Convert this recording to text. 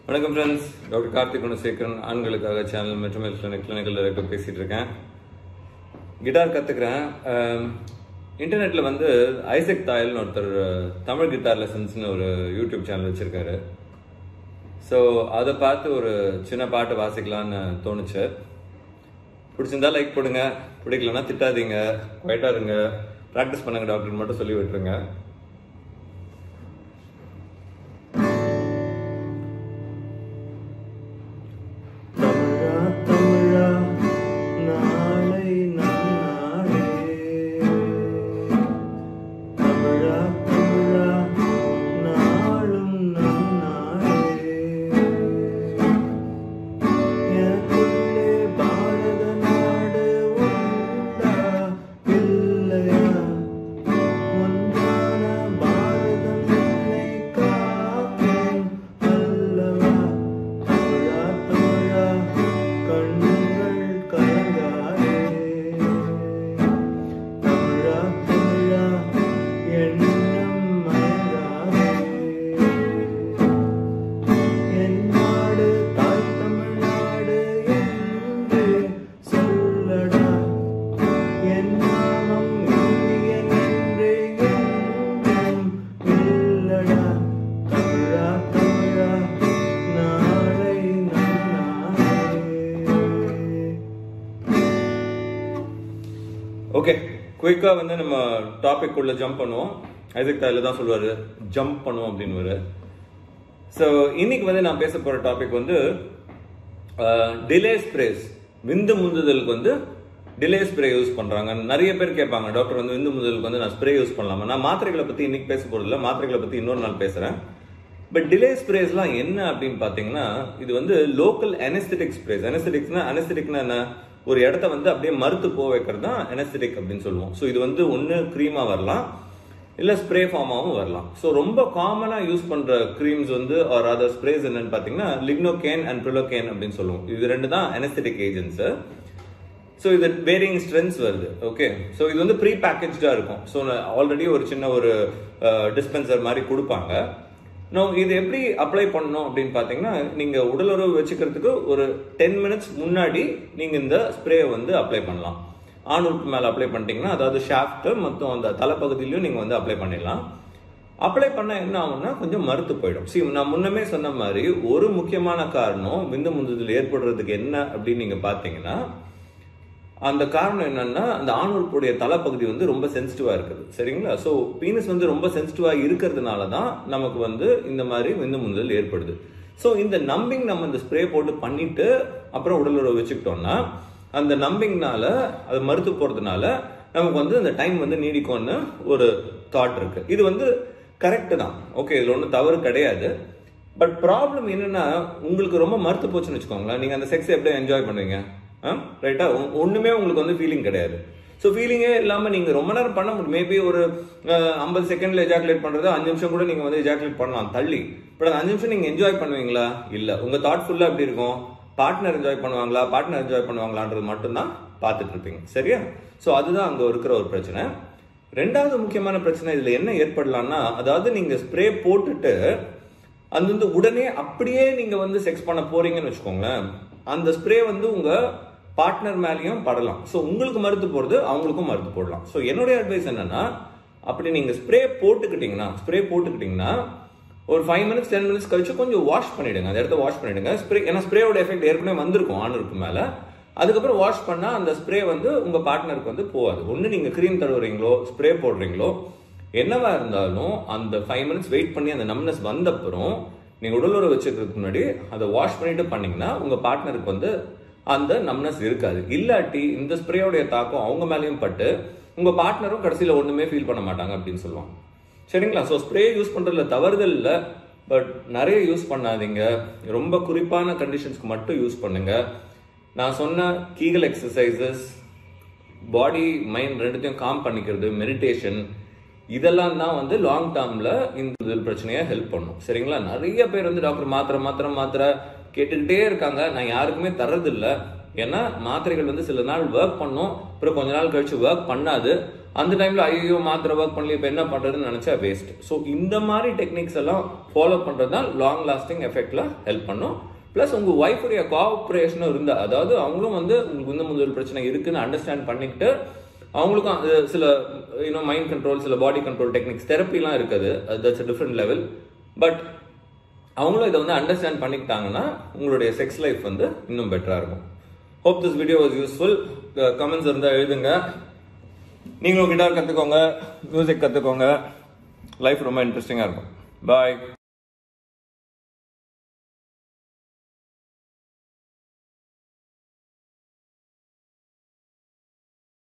வணக்கம் friends doctor Karthik Gunasekaran ஆண்களுக்காக channel மற்றும் கிளினிக் கிளினிக்கல் டைரக்டர் பேசிட்டு இருக்கேன் கிட்டார் கற்றுக்கிறேன் இன்டர்நெட்டில் வந்து ஐசக் தாயல்னு ஒருத்தர் அஹ், தமிழ் கிட்டார் லெசன்ஸ்னு ஒரு யூடியூப் சேனல் வச்சுருக்காரு ஸோ அதை பார்த்து ஒரு சின்ன பாட்டு வாசிக்கலான்னு தோணுச்சு பிடிச்சிருந்தா லைக் போடுங்க பிடிக்கலன்னா திட்டாதீங்க குவைட்டாக இருங்க ப்ராக்டிஸ் பண்ணுங்க டாக்டர் மட்டும் சொல்லி விட்டுருங்க தமிழா தமிழா நாளை நன்னாளே தமிழா தமிழா நாளும் நன்னாளே எனக்குள்ளே பாரத நாடு உண்டா இல்லையா ஒன்றான பாரதம் என்னை காக்கும் அல்லவா தமிழா தமிழா கண்கள் கலங்காதே தமிழா தமிழா எண்ணம் மயங்காதே என் நாடு தாய் தமிழ்நாடு என்று சொல்லடா என் நாமம் இந்தியன் என்று என்றும் இல்லடா தமிழா தமிழா நாளை நன்னாளே ஓகே குயிக்காக வந்து நம்ம டாபிக் உள்ள ஜம்ப் பண்ணுவோம் ஐசக் தாயில தான் சொல்லுவாரு ஜம்ப் பண்ணுவோம் அப்படின்னு ஸோ இன்னைக்கு வந்து நான் பேச போற டாபிக் வந்து டிலே ஸ்ப்ரேஸ் விந்து முந்துதலுக்கு வந்து டிலே ஸ்ப்ரே யூஸ் பண்றாங்க நிறைய பேர் கேட்பாங்க டாக்டர் வந்து விந்து முந்துதலுக்கு வந்து நான் ஸ்ப்ரே யூஸ் பண்ணலாமா நான் மாத்திரைகளை பத்தி இன்னைக்கு பேச போறது இல்ல மாத்திரைகளை பத்தி இன்னொரு நாள் பேசுறேன் பட் டிலே ஸ்ப்ரேஸ்லாம் என்ன அப்படின்னு பார்த்தீங்கன்னா இது வந்து லோக்கல் அனஸ்தெட்டிக் ஸ்ப்ரேஸ் அனஸ்தெட்டிக்ஸ்னா அனஸ்தெட்டிக்னா என்ன ஒரு இடத்த வந்து அப்படியே மறுத்து போக வைக்கிறது தான் அனஸ்தெட்டிக் அப்படின்னு சொல்லுவோம் ஸோ இது வந்து ஒன்று க்ரீமாக வரலாம் இல்லை ஸ்ப்ரே ஃபார்மாகவும் வரலாம் ஸோ ரொம்ப காமனாக யூஸ் பண்ணுற க்ரீம்ஸ் வந்து ஆர் அதர் ஸ்ப்ரேஸ் என்னன்னு பார்த்தீங்கன்னா லிக்னோகேன் அண்ட் ப்ரிலோகேன் அப்படின்னு சொல்லுவோம் இது ரெண்டு தான் அனஸ்தெட்டிக் ஏஜென்ட்ஸு ஸோ இது வேரிங் ஸ்ட்ரென்த்ஸ் வருது ஓகே ஸோ இது வந்து ப்ரீ பேக்கேஜாக இருக்கும் ஸோ ஆல்ரெடி ஒரு சின்ன ஒரு டிஸ்பென்சர் மாதிரி கொடுப்பாங்க நோ இது எப்படி அப்ளை பண்ணணும் அப்படின்னு பார்த்தீங்கன்னா நீங்கள் உடலுறவு வச்சுக்கிறதுக்கு ஒரு டென் மினிட்ஸ் முன்னாடி நீங்கள் இந்த ஸ்ப்ரே வந்து அப்ளை பண்ணலாம் ஆண் உறுப்பு மேலே அப்ளை பண்ணிட்டீங்கன்னா அதாவது ஷாஃப்ட் மொத்தம் அந்த தலைப்பகுதியிலையும் நீங்கள் வந்து அப்ளை பண்ணிடலாம் அப்ளை பண்ண என்ன ஆகும்னா கொஞ்சம் மறுத்து போயிடும் சி நான் முன்னமே சொன்ன மாதிரி ஒரு முக்கியமான காரணம் விந்து முந்துதல் ஏற்படுறதுக்கு என்ன அப்படின்னு நீங்கள் பார்த்தீங்கன்னா அந்த காரணம் என்னன்னா அந்த ஆண் உறுப்புடைய தலைப்பகுதி வந்து ரொம்ப சென்சிட்டிவா இருக்குது சரிங்களா ஸோ பீனஸ் வந்து ரொம்ப சென்சிட்டிவா இருக்கிறதுனால தான் நமக்கு வந்து இந்த மாதிரி விந்து முந்துதல் ஏற்படுது ஸோ இந்த நம்பிங் நம்ம இந்த ஸ்ப்ரே போட்டு பண்ணிட்டு அப்புறம் உடல் உறவு வச்சுக்கிட்டோம்னா அந்த நம்பிங்னால அது மறுத்து போறதுனால நமக்கு வந்து அந்த டைம் வந்து நீடிக்கும்னு ஒரு தாட் இருக்கு இது வந்து கரெக்ட் தான் ஓகே இதுல ஒன்றும் தவறு கிடையாது பட் ப்ராப்ளம் என்னன்னா உங்களுக்கு ரொம்ப மறுத்து போச்சுன்னு வச்சுக்கோங்களேன் நீங்க அந்த செக்ஸ் எப்படி என்ஜாய் பண்ணுவீங்க ரைட்டா ஒண்ணுமே உங்களுக்கு வந்து ஃபீலிங் கிடையாது ஸோ ஃபீலிங்கே இல்லாம நீங்க ரொம்ப நேரம் பண்ண முடியும் மேபி ஒரு ஐம்பது செகண்ட்ல எஜாக்குலேட் பண்றது அஞ்சு நிமிஷம் கூட நீங்க வந்து எஜாக்குலேட் பண்ணலாம் தள்ளி பட் அந்த அஞ்சு நிமிஷம் நீங்க என்ஜாய் பண்ணுவீங்களா இல்ல உங்க தாட் ஃபுல்லா எப்படி இருக்கும் பார்ட்னர் என்ஜாய் பண்ணுவாங்களா பார்ட்னர் என்ஜாய் பண்ணுவாங்களான்றது மட்டும்தான் பார்த்துட்டு இருப்பீங்க சரியா ஸோ அதுதான் அங்க இருக்கிற ஒரு பிரச்சனை ரெண்டாவது முக்கியமான பிரச்சனை இதுல என்ன ஏற்படலாம்னா அதாவது நீங்க ஸ்ப்ரே போட்டுட்டு அது வந்து உடனே அப்படியே நீங்க வந்து செக்ஸ் பண்ண போறீங்கன்னு வச்சுக்கோங்களேன் அந்த ஸ்ப்ரே வந்து உங்க பார்ட்னர் மேலேயும் படலாம் ஸோ உங்களுக்கு மறுத்து போறது அவங்களுக்கும் மறுத்து போடலாம் ஸோ என்னுடைய அட்வைஸ் என்னன்னா அப்படி நீங்க ஸ்ப்ரே போட்டுக்கிட்டீங்கன்னா ஸ்ப்ரே போட்டுக்கிட்டீங்கன்னா ஒரு ஃபைவ் மினிட்ஸ் டென் மினிட்ஸ் கழிச்சு கொஞ்சம் வாஷ் பண்ணிடுங்க அந்த இடத்த வாஷ் பண்ணிடுங்க ஸ்ப்ரே ஏன்னா ஸ்ப்ரேயோட எஃபெக்ட் ஏற்கனவே வந்திருக்கும் ஆணுக்கு மேல அதுக்கப்புறம் வாஷ் பண்ணா அந்த ஸ்ப்ரே வந்து உங்க பார்ட்னருக்கு வந்து போகாது ஒன்று நீங்க க்ரீம் தடவுறீங்களோ ஸ்ப்ரே போடுறீங்களோ என்னவா இருந்தாலும் அந்த ஃபைவ் மினிட்ஸ் வெயிட் பண்ணி அந்த நம்னஸ் வந்த அப்புறம் நீங்க உடலுறவு வச்சுக்கிறதுக்கு முன்னாடி அதை வாஷ் பண்ணிட்டு பண்ணீங்கன்னா உங்க பார்ட்னருக்கு வந்து அந்த நம்னஸ் இருக்காது இல்லாட்டி இந்த ஸ்ப்ரேயோடைய தாக்கம் அவங்க மேலேயும் பட்டு உங்க பார்ட்னரும் கடைசியில ஒண்ணுமே ஃபீல் பண்ண மாட்டாங்க அப்படின்னு சொல்லுவாங்க சரிங்களா ஸோ ஸ்ப்ரே யூஸ் பண்றதுல தவறுதல் இல்லை பட் நிறைய யூஸ் பண்ணாதீங்க ரொம்ப குறிப்பான கண்டிஷன்ஸ்க்கு மட்டும் யூஸ் பண்ணுங்க நான் சொன்ன கீகல் எக்ஸசைசஸ் பாடி மைண்ட் ரெண்டுத்தையும் காம் பண்ணிக்கிறது மெடிடேஷன் இதெல்லாம் தான் வந்து லாங் டேர்ம்ல இந்த பிரச்சனையை ஹெல்ப் பண்ணும் சரிங்களா நிறைய பேர் வந்து டாக்டர் மாத்திரை மாத்திரை மாத்திரை கேட்டுக்கிட்டே இருக்காங்க நான் யாருக்குமே தர்றதில்ல ஏன்னா மாத்திரைகள் வந்து சில நாள் ஒர்க் பண்ணும் அப்புறம் கொஞ்ச நாள் கழிச்சு ஒர்க் பண்ணாது அந்த டைம்ல ஐயோ மாத்திரை ஒர்க் பண்ணல இப்போ என்ன பண்றதுன்னு நினைச்சா வேஸ்ட் ஸோ இந்த மாதிரி டெக்னிக்ஸ் எல்லாம் ஃபாலோ பண்றது தான் லாங் லாஸ்டிங் எஃபெக்ட்ல ஹெல்ப் பண்ணும் ப்ளஸ் உங்க ஒய்ஃபுடைய கோஆப்ரேஷனும் இருந்தா அதாவது அவங்களும் வந்து உங்களுக்கு வந்து முதல் பிரச்சனை இருக்குன்னு அண்டர்ஸ்டாண்ட் பண்ணிக்கிட்டு அவங்களுக்கும் அது சில யூனோ மைண்ட் கண்ட்ரோல் சில பாடி கண்ட்ரோல் டெக்னிக்ஸ் தெரப்பிலாம் இருக்குது that's a different level but அவங்களும் இதை வந்து அண்டர்ஸ்டாண்ட் பண்ணிக்கிட்டாங்கன்னா உங்களுடைய செக்ஸ் லைஃப் வந்து இன்னும் பெட்டராக இருக்கும் hope this video was useful comments இருந்தால் எழுதுங்க நீங்களும் கிட்டார் கற்றுக்கோங்க மியூசிக் கற்றுக்கோங்க லைஃப் ரொம்ப இன்ட்ரெஸ்டிங்காக இருக்கும் பாய்